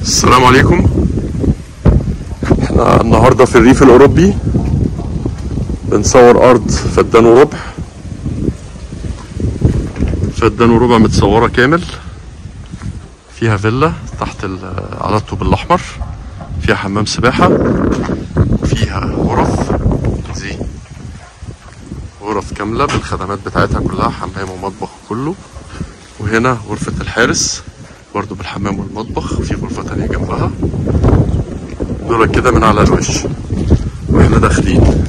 السلام عليكم احنا النهاردة في الريف الأوروبي بنصور أرض فدان وربع فدان وربع متصورة كامل فيها فيلا تحت ال- على الطوب الأحمر فيها حمام سباحة فيها غرف دي غرف كاملة بالخدمات بتاعتها كلها حمام ومطبخ كله وهنا غرفة الحارس برضو بالحمام والمطبخ وفي غرفة تانية جنبها دول كده من على الوش واحنا داخلين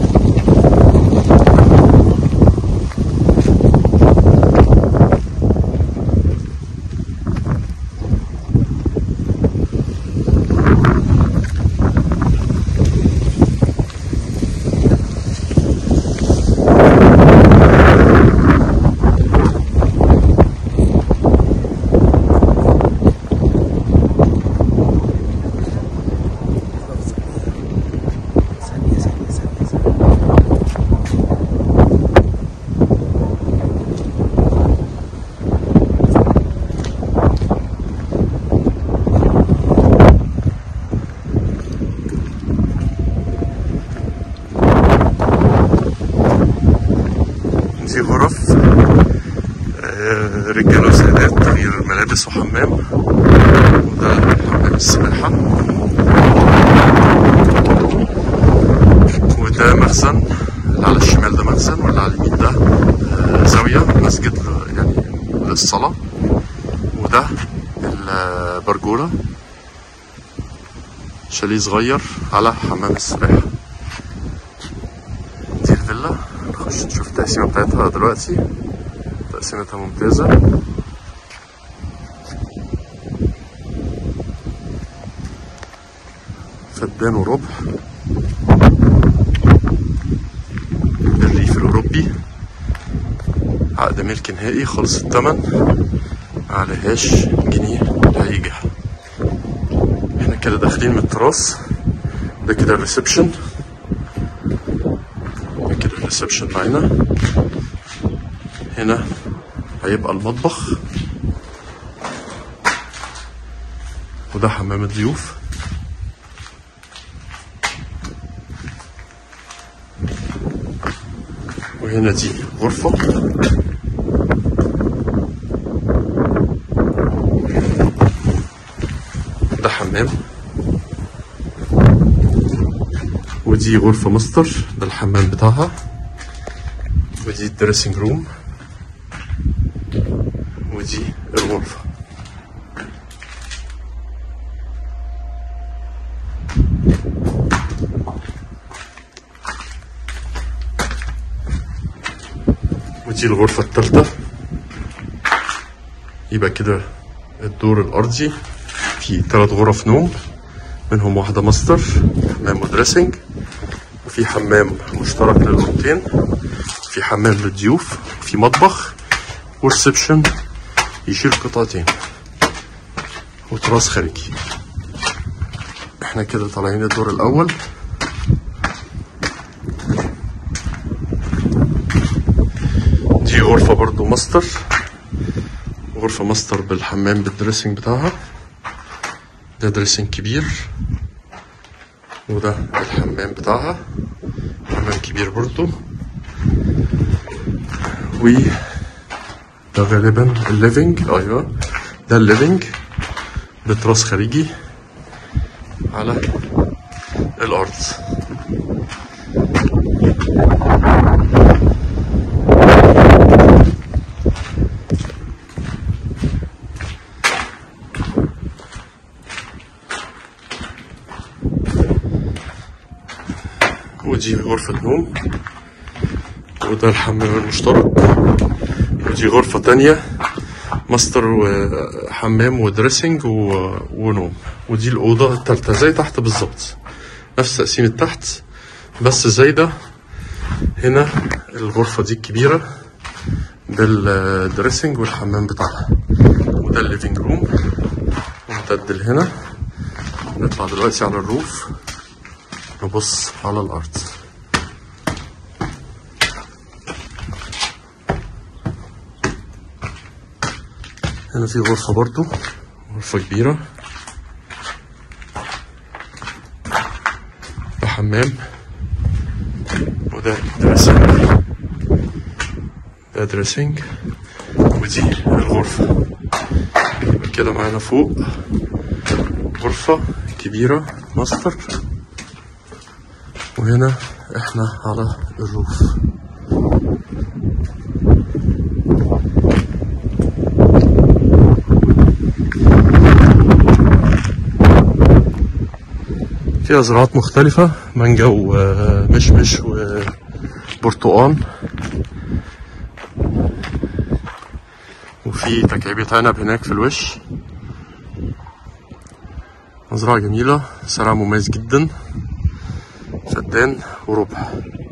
ثانية ثانية ثانية ثانية دي غرف آه، رجالة وسيدات تغيير ملابس وحمام وده حمام السباحة وده مخزن اللي على الشمال ده مخزن واللي على اليمين ده آه، زاوية مسجد ل- يعني للصلاة وده البرجولة شاليه صغير على حمام السباحة دي الفيلا نخش نشوف التقسيمة بتاعتها دلوقتي تقسيمتها ممتازة فدان وربع الريف الأوروبي عقد ملك نهائي خلص التمن معلهاش جنيه لأي جهة احنا كده داخلين من التراس ده كده الريسبشن ده كده الريسبشن معانا هنا هيبقى المطبخ وده حمام الضيوف وهنا دي غرفة ده حمام ودي غرفة ماستر ده الحمام بتاعها ودي الدريسنج روم ودي الغرفة ودي الغرفة التالتة يبقى كده الدور الأرضي فيه تلات غرف نوم منهم واحدة ماستر حمام ودريسنج وفي حمام مشترك للأوضتين في حمام للضيوف في مطبخ وريسبشن يشيل قطعتين وتراس خارجي احنا كده طالعين الدور الأول دي غرفة برضو ماستر غرفة ماستر بالحمام بالدريسنج بتاعها ده دريسنج كبير وده الحمام بتاعها حمام كبير برضو و ده غالبا الليفينج ايوه ده الليفينج بتراس خارجي على الارض ودي غرفة نوم وده الحمام المشترك ودي غرفة تانية ماستر وحمام ودريسنج و... ونوم ودي الأوضة التالتة زي تحت بالظبط نفس تقسيمة تحت بس زايدة هنا الغرفة دي الكبيرة بالدريسنج والحمام بتاعها وده الليفينج روم ممتد لهنا نطلع دلوقتي على الروف نبص على الأرض هنا في غرفة برضو غرفة كبيرة حمام وده دريسنج ده دريسنج ودي الغرفة يبقى كده معانا فوق غرفة كبيرة ماستر وهنا احنا على الروف فيها زراعات مختلفة مانجا ومشمش وبرتقال وفي تكعيبة عنب هناك في الوش مزرعة جميلة سعرها مميز جدا فدان وربع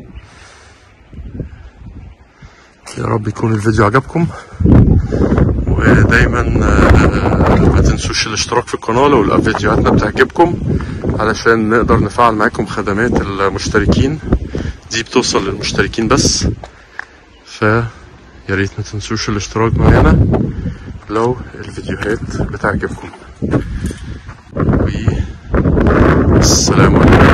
يا رب يكون الفيديو عجبكم ودايما آه، ما تنسوش الاشتراك في القناة لو فيديوهاتنا بتعجبكم علشان نقدر نفعل معاكم خدمات المشتركين دي بتوصل للمشتركين بس ف يا ريت ما تنسوش الاشتراك معانا لو الفيديوهات بتعجبكم والسلام عليكم